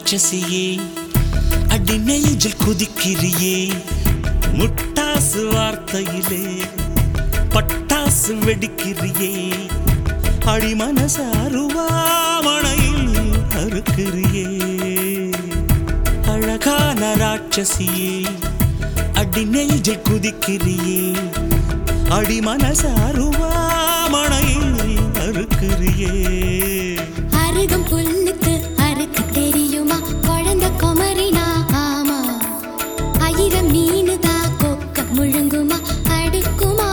ராட்சசியே அடி நெஞ்சில் குதிக்கிறியே முட்டாசு வார்த்தையிலே பட்டாசு வெடிக்கிறியே அடி மனச அருவாமணையில் அறுக்கிறியே அழகான ராட்சசியே அடி நெஞ்சில் குதிக்கிறியே அடி மனச அருவாமணையில் அறுக்கிறியே அருகம் புல்லுக்கு அறுக்க தெரியுமா குழந்தை குமரினா ஆமா ஆயிரம் மீனுதா கொக்க முழுங்குமா அடுக்குமா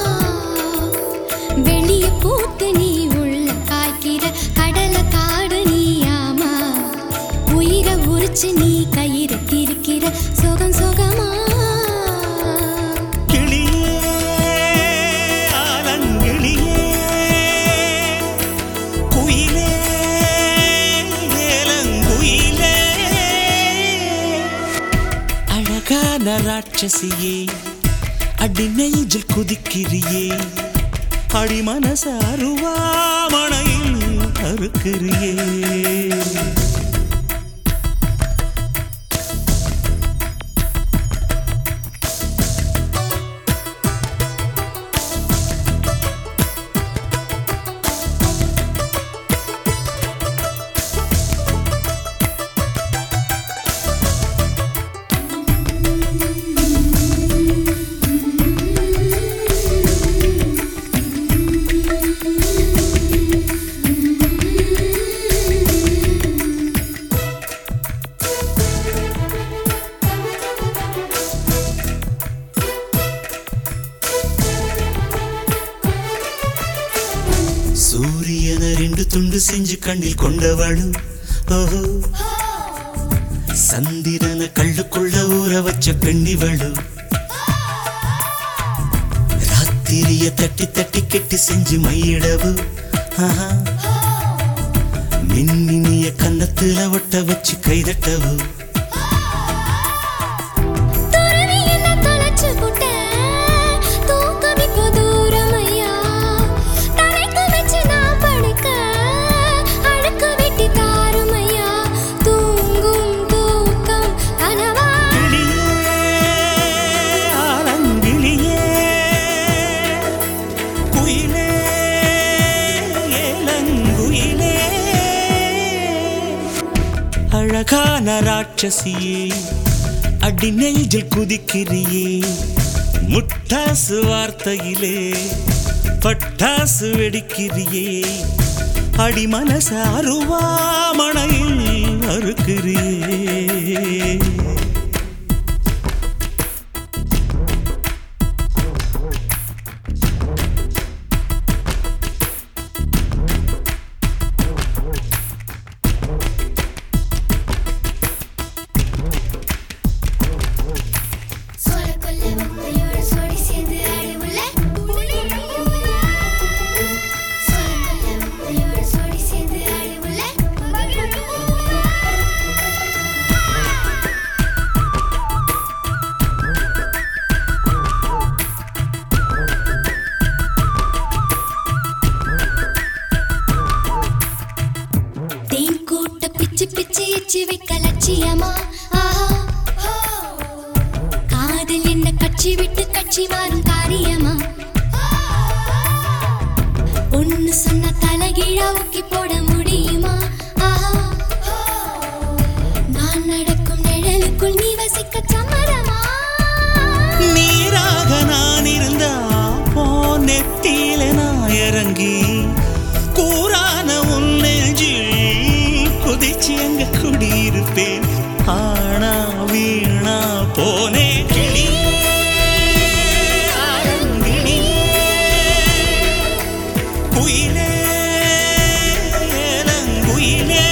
வெளிய பூத்து நீ உள்ள காய்க்கிற கடலை காடு நீ ஆமா உயிரை உரிச்சு நீ கயிறு திரிக்கிற சுகம் சுகமா கிளியே ஆலங்கிளியே குயிலே ஏலங்குயிலே அழகான ராட்சசியே அடி நெஞ்சில் குதிக்கிறியே அடி மனச அருவாமணையில் அறுக்கிறியே சூரியன ரெண்டு துண்டு செஞ்சு கண்ணில் கொண்டவளு ஓஹோ சந்திரன கள்ளுக்குள்ள ஊற வச்ச பெண்ணிவளு ராத்திரிய தட்டி தட்டி கெட்டி செஞ்சு மையிடவு ஆஹா. மின்மினிய கன்னத்துல ஒட்ட வச்சு கைதட்டவு துறவி என்ன தொலைச்சு புட்ட தூக்கம் இப்போ தூரமையா தலைக்கு வச்சு நான் படுக்க அழுக்கு வெட்டி தாருமையா தூங்கும் தூக்கம் கனவா கிளியே, ஆலங்கிளியே, குயிலே, ஏலங்குயிலே. அழகான ராட்சசியே அடி நெஞ்சில் குதிக்கிறியே முட்டாசு வார்த்தையிலே பட்டாசு வெடிக்கிறியே அடி மனச அருவாமணையில் அறுக்கிறியே சோளக்கொல்ல மக்கையோட சோடி சேர்ந்து அழுவுல சோளக்கொல்ல மக்கையோட சோடி சேர்ந்து அழுவுல தேன் கூட்ட பிச்சு பிச்சு எச்சு வைக்க லட்சியமா ஆஹா காதல் என்ன கட்சி விட்டு கட்சி மாறும் காரியமா ஒன்னு சொன்ன தலைகீழா ஊக்கி போட முடியுமா ஆஹா நான் நடக்கும் நிழலுக்குள் நீ வசிக்க சம்மதமா நீராக நான் இருந்தா போ நெத்தியில நான் இறங்கி கூறான உன் நெஞ்சில் குதிச்சு அங்க குடியிருப்பேன் ஆனா வீணா போனே கிளி ஆரங்கிளி, குயிலே, ஏலங்குயிலே.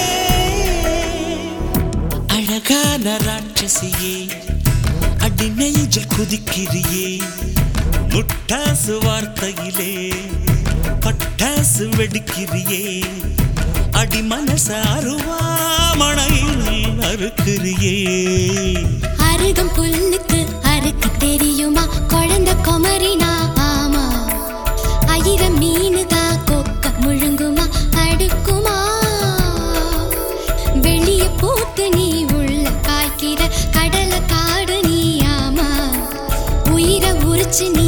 அழகான ராட்சசியே அடி நெஞ்சில் குதிக்கிறியே முட்டாசு வார்த்தையிலே பட்டாசு வெடிக்கிறியே அடி மனச அருவாமணையில் அறுக்கிறியே அருகம் புல்லுக்கு அறுக்க தெரியுமா குழந்தை குமரினா ஆமா ஆயிரம் மீனுதா கொக்க முழுங்குமா அடுக்குமா வெளிய போ உரிச்சு நீ